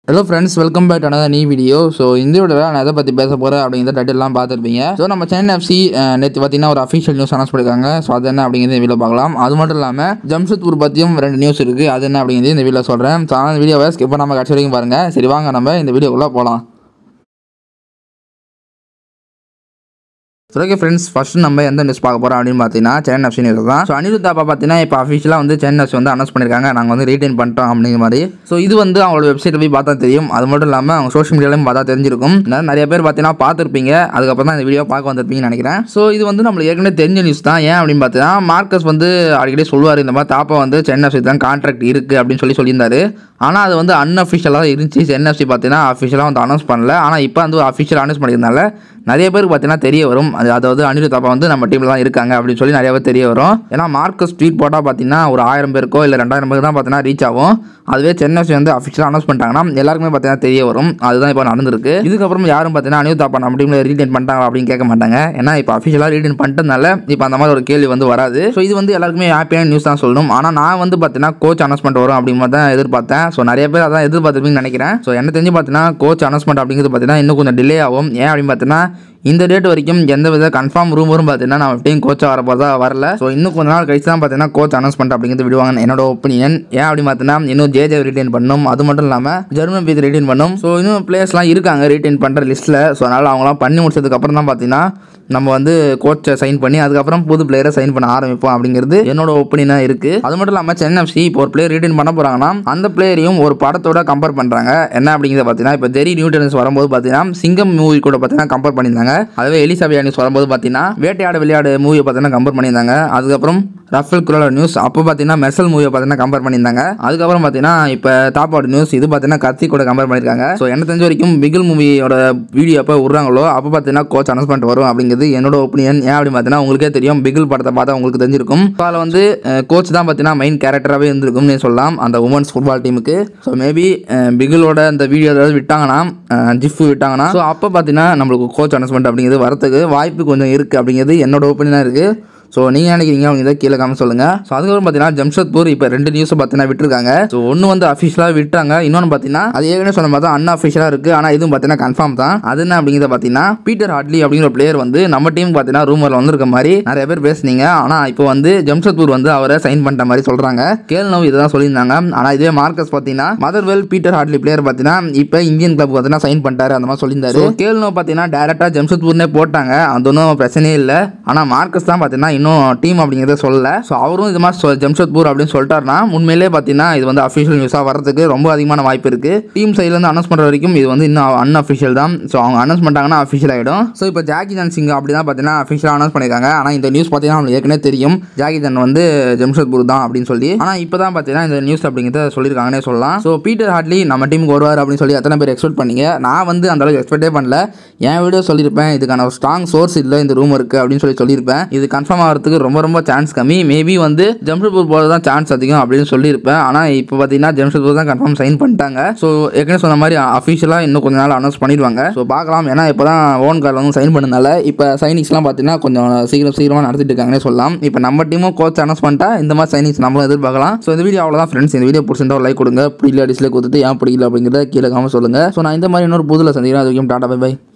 hello friends welcome back another new video so இந்த வீடியோவில் நான் எதை பற்றி பேச போகிறேன் அப்படிங்கிற டைட்டில்லாம் பார்த்துருப்பீங்க ஸோ நம்ம சென்னை எஃப்சி நேற்று பார்த்தீங்கன்னா ஒரு அஃபிஷியல் நியூஸ் அனௌன்ஸ் பண்ணியிருக்காங்க ஸோ அது என்ன அப்படிங்கிறது இந்த வீடியோ பார்க்கலாம் அது மட்டும் இல்லாமல் ஜம்ஷத்பூர் பற்றியும் ரெண்டு நியூஸ் இருக்குது அது என்ன அப்படிங்கிறது இந்த வீடியோ சொல்கிறேன் ஸோ அந்த வீடியோவை ஸ்கிப் பண்ணாமல் கடைசி வரைக்கும் பாருங்கள் சரி வாங்க நம்ம இந்த வீடியோக்குள்ளே போகலாம் ஓகே ஃப்ரெண்ட்ஸ் ஃபர்ஸ்ட் நம்ம எந்த நியூஸ் பார்க்க போகிறோம் அப்படின்னு பார்த்தீங்கன்னா சென்னை எஃப்சி நியூஸ் தான் ஸோ அனிருத் தாப்பா பார்த்தீங்கன்னா இப்போ அஃபிஷியலாக வந்து சென்னை எஃப்சி வந்து அனௌன்ஸ் பண்ணியிருக்காங்க நாங்கள் வந்து ரீட்டைன் பண்ணிட்டோம் அப்படிங்கிற மாதிரி ஸோ இது வந்து அவங்களோட வெப்சைட்டில் போய் பார்த்தா தெரியும் அது மட்டும் இல்லாமல் அவங்க சோஷியல் மீடியாலையும் பார்த்தா தெரிஞ்சிருக்கும் நிறைய- நிறைய பேர் பார்த்தீங்கன்னா பார்த்துருப்பீங்க அதுக்கப்புறம் தான் இந்த வீடியோ பார்க்க வந்திருப்பீங்கன்னு நினைக்கிறேன் ஸோ இது வந்து நம்மளுக்கு ஏற்கனவே தெரிஞ்ச நியூஸ் தான் ஏன் அப்படின்னு பார்த்தீங்கன்னா மார்க்கஸ் வந்து அடிக்கடி சொல்லுவார் இந்த மாதிரி தாப்பா வந்து சென்னை எஃப்சி தான் கான்ட்ராக்ட் இருக்குது அப்படின்னு சொல்லி சொல்லியிருந்தாரு ஆனால் அது வந்து அன்அஃபிஷியலாக தான் இருந்துச்சு சென்னை எஃப்சி பார்த்தீங்கன்னா அஃபிஷியலாக வந்து அனௌன்ஸ் பண்ணல ஆனால் இப்போ வந்து அஃபிஷியல் அனௌன்ஸ் பண்ணியிருந்தால நிறைய பேருக்கு பார்த்தீங்கன்னா தெரிய வரும் அது அதாவது அனிருத் தாப்பா வந்து நம்ம டீமில் தான் இருக்காங்க அப்படின்னு சொல்லி நிறைய பேர் தெரிய வரும் ஏன்னா மார்க்கஸ் ட்வீட் போட்டால் பார்த்தீங்கன்னா ஒரு ஆயிரம் பேருக்கோ இல்லை ரெண்டாயிரம் பேருக்கு தான் பார்த்தீங்கன்னா ரீச் ஆகும் அதுவே சென்னை FC வந்து அஃபிஷியலாக அனௌன்ஸ் பண்ணிட்டாங்கன்னா எல்லாருக்குமே பார்த்தீங்கன்னா தெரிய வரும் அதுதான் இப்போ நடந்திருக்கு இதுக்கப்புறம் யாரும் பார்த்தீங்கன்னா அனிருத் தாப்பா நம்ம டீமில் ரீடைன் பண்ணிட்டாங்க அப்படின்னு கேட்க மாட்டாங்க ஏன்னா இப்போ அஃபிஷியலாக ரீடைன் பண்ணிட்டதுனால இப்போ அந்த மாதிரி ஒரு கேள்வி வந்து வராது ஸோ இது வந்து எல்லாருக்குமே ஹாப்பியான நியூஸ் தான் சொல்லணும் ஆனால் நான் வந்து பார்த்தீங்கன்னா கோச் அனௌன்ஸ்மெண்ட் வரும் அப்படிங்கிற மாதிரி தான் எதிர்பார்த்தேன் ஸோ நிறைய பேர் அதான் எதிர்பார்த்துருப்பீங்கன்னு நினைக்கிறேன் ஸோ என்ன தெரிஞ்சு பார்த்தீங்கன்னா கோச் அனௌன்ஸ்மெண்ட் அப்படிங்கிறது பார்த்தீங்கன்னா இன்னும் கொஞ்சம் டிலே ஆகும் ஏன் அப்படின்னு பார்த்தீங்கன்னா இந்த டேட் வரைக்கும் எந்த வித கன்ஃபார்ம் ரூமரும் பார்த்தீங்கன்னா நம்ம டீம் கோச்சாக வர போதா வரல ஸோ இன்னும் கொஞ்ச நாள் கழிச்சு தான் பார்த்தீங்கன்னா கோச் அனௌன்ஸ்மெண்ட் அப்படிங்கிறது விடுவாங்க என்னோட ஒப்பீனியன் ஏன் அப்படின்னு பார்த்தீங்கன்னா இன்னும் ஜேஜே ரிட்டைன் பண்ணணும் அது மட்டும் இல்லாமல் ஜெர்மன் பீத் ரிட்டைன் பண்ணும் ஸோ இன்னும் பிளேயர்ஸ்லாம் இருக்காங்க ரிட்டைன் பண்ணுற லிஸ்ட்டில் ஸோ அதனால் அவங்களாம் பண்ணி முடிச்சதுக்கு அப்புறம் தான் பார்த்தீங்கன்னா நம்ம வந்து கோச்சை சைன் பண்ணி அதுக்கப்புறம் புது பிளேயரை சைன் பண்ண ஆரம்பிப்போம் அப்படிங்கிறது என்னோட ஒப்பீனியனாக இருக்குது அது மட்டும் இல்லாமல் சென்னை எஃப்சி இப்போ ஒரு பிளேயர் ரிட்டைன் பண்ண போகிறாங்கன்னா அந்த பிளேயரையும் ஒரு படத்தோட கம்பேர் பண்ணுறாங்க என்ன அப்படிங்கிறத பார்த்தீங்கன்னா இப்போ ஜெரி நியூட்டன்ஸ் வரும்போது பார்த்தீங்கன்னா சிங்கம் மூவி கூட பார்த்தீங்கன்னா கம்பேர் பண்ணியிருந்தாங்க அதுவே எலிசாபியா நியூஸ் வரும்போது பார்த்தீங்கன்னா வேட்டையாடு விளையாடு மூவியை பார்த்தீங்கன்னா கம்பேர் பண்ணியிருந்தாங்க அதுக்கப்புறம் ரஃபேல் குரோலா நியூஸ் அப்போ பார்த்தீங்கன்னா மெர்சல் மூவியை பார்த்தீங்கன்னா கம்பேர் பண்ணியிருந்தாங்க அதுக்கப்புறம் பார்த்தீங்கன்னா இப்போ தாப்பாடு நியூஸ் இது பார்த்தீங்கன்னா கத்தி கூட கம்பேர் பண்ணியிருக்காங்க ஸோ எனக்கு தெரிஞ்ச வரைக்கும் பிகில் மூவியோட வீடியோ எப்போ விட்றாங்களோ அப்போ பார்த்தீங்கன்னா கோச் அனௌன்ஸ்மெண்ட் வரும் அப்படிங்கிறது என்னோட ஒப்பீனியன் ஏன் அப்படின்னு பார்த்தீங்கன்னா உங்களுக்கே தெரியும் பிகில் படத்தை பார்த்தா உங்களுக்கு தெரிஞ்சிருக்கும் ஸோ அதில் வந்து கோச் தான் பார்த்தீங்கன்னா மெயின் கேரக்டராகவே இருந்திருக்கும்னு சொல்லலாம் அந்த உமன்ஸ் ஃபுட்பால் டீமுக்கு ஸோ மேபி பிகிலோட அந்த வீடியோ ஏதாவது விட்டாங்கன்னா ஜிஃப் விட்டாங்கன்னா ஸோ அப்போ பார்த்தீங்கன்னா நம்மளுக்கு கோச் அனௌன்ஸ்மெண்ட் அப்படிங்கிறது வரத்துக்கு வாய்ப்பு கொஞ்சம் இருக்குது அப்படிங்கிறது என்னோட ஒப்பீனியனாக இருக்குது ஸோ நீங்கள் நினைக்கிறீங்க அவங்க இதை கீழே காம சொல்லுங்கள் ஸோ அதுக்கப்புறம் பார்த்தீங்கன்னா ஜம்ஷத்பூர் இப்போ ரெண்டு நியூஸை பார்த்தீங்கன்னா விட்டுருக்காங்க ஸோ ஒன்று வந்து அஃபிஷியலாக விட்டாங்க இன்னொன்று பார்த்தீங்கன்னா அது ஏற்கனவே சொன்ன மாதிரி தான் அன்அஃபிஷியலாக இருக்குது ஆனால் இதுவும் பார்த்தீங்கன்னா கன்ஃபார்ம் தான் அது என்ன அப்படிங்கிறத பார்த்தீங்கன்னா பீட்டர் ஹாட்லி அப்படிங்கிற பிளேயர் வந்து நம்ம டீம் பார்த்தீங்கன்னா ரூமரில் வந்திருக்க மாதிரி நிறைய பேர் பேசுனீங்க ஆனால் இப்போ வந்து ஜம்ஷத்பூர் வந்து அவரை சைன் பண்ணிட்ட மாதிரி சொல்கிறாங்க கேள்னோ இதுதான் சொல்லியிருந்தாங்க ஆனால் இதே மார்க்கஸ் பார்த்தீங்கன்னா மதர்வெல் பீட்டர் ஹாட்லி பிளேயர் பார்த்தீங்கன்னா இப்போ இந்தியன் கிளப் பார்த்தீங்கன்னா சைன் பண்ணிட்டாரு அந்த மாதிரி சொல்லியிருந்தாரு கேள்னோ பார்த்தீங்கன்னா டேரெக்டாக ஜம்ஷத்பூர்னே போட்டாங்க அது ஒன்றும் பிரச்சனையே இல்லை ஆனால் மார்க்கஸ் தான் பார்த்தீங்கன்னா இன்னும் டீம் அப்படிங்கிறத சொல்லல ஸோ அவரும் இது மாதிரி சொ- ஜம்ஷத்பூர் அப்படின்னு சொல்லிட்டாருன்னா உண்மையிலே பார்த்தீங்கன்னா இது வந்து அஃபிஷியல் நியூஸாக வரதுக்கு ரொம்ப அதிகமான வாய்ப்பு இருக்கு டீம் சைட்லேருந்து அனௌன்ஸ் பண்ணுற வரைக்கும் இது வந்து இன்னும் அன்அஃபிஷியல் தான் ஸோ அவங்க அனௌன்ஸ் பண்ணிட்டாங்கன்னா அஃபிஷியல் ஆகிடும் ஸோ இப்போ ஜாக்கி ஜான் சிங் அப்படி தான் பார்த்தீங்கன்னா அஃபிஷியலாக அனௌன்ஸ் பண்ணியிருக்காங்க ஆனால் இந்த நியூஸ் பார்த்தீங்கன்னா நம்மளுக்கு ஏற்கனவே தெரியும் ஜாக்கி ஜான் வந்து ஜம்ஷத்பூர் தான் அப்படின்னு சொல்லி ஆனால் இப்போ தான் பார்த்தீங்கன்னா இந்த நியூஸ் அப்படிங்கிறத சொல்லியிருக்காங்கன்னே சொல்லலாம் ஸோ பீட்டர் ஹாட்லி நம்ம டீமுக்கு வருவார் அப்படின்னு சொல்லி எத்தனை பேர் எக்ஸ்பெக்ட் பண்ணீங்க நான் வந்து அந்த அளவுக்கு எக்ஸ்பெக்டே பண்ணல என் வீடியோ சொல்லியிருப்பேன் இதுக்கான ஒரு ஸ்ட்ராங் சோர்ஸ் இல்லை இந்த ரூம் இருக்குது அப்படின்னு சொல்லி சொல்லியிருப்பேன் இது கன்ஃபார்ம் ஆகிறதுக்கு ரொம்ப ரொம்ப சான்ஸ் கம்மி மேபி வந்து ஜம்ஷெட்பூர் போகிறது தான் சான்ஸ் அதிகம் அப்படின்னு சொல்லியிருப்பேன் ஆனால் இப்போ பார்த்தீங்கன்னா ஜம்ஷெட்பூர் தான் கன்ஃபார்ம் சைன் பண்ணிட்டாங்க ஸோ ஏற்கனவே சொன்ன மாதிரி அஃபிஷியலாக இன்னும் கொஞ்ச நாள் அனௌன்ஸ் பண்ணிடுவாங்க ஸோ பார்க்கலாம் ஏன்னா இப்போ தான் ஓன் கார்டு வந்து சைன் பண்ணனால இப்போ சைனிங்ஸ்லாம் பார்த்தீங்கன்னா கொஞ்சம் சீக்கிரம் சீக்கிரமாக நடத்திட்டு இருக்காங்கன்னே சொல்லலாம் இப்போ நம்ம டீமும் கோச் அனௌன்ஸ் பண்ணிட்டா இந்த மாதிரி சைனிங்ஸ் நம்மளும் எதிர்பார்க்கலாம் ஸோ இந்த வீடியோ அவ்வளோதான் ஃப்ரெண்ட்ஸ் இந்த வீடியோ பிடிச்சிருந்தா ஒரு லைக் கொடுங்க பிடிக்கல டிஸ்லைக் கொடுத்துட்டு ஏன் பிடிக்கல அப்படிங்கிறத கீழே காம சொல்லுங்கள் ஸோ நான் இந்த மாதிரி இன்னொரு புதுல சந்திக்கிறேன் அது வரைக்கும் டாடா பை பை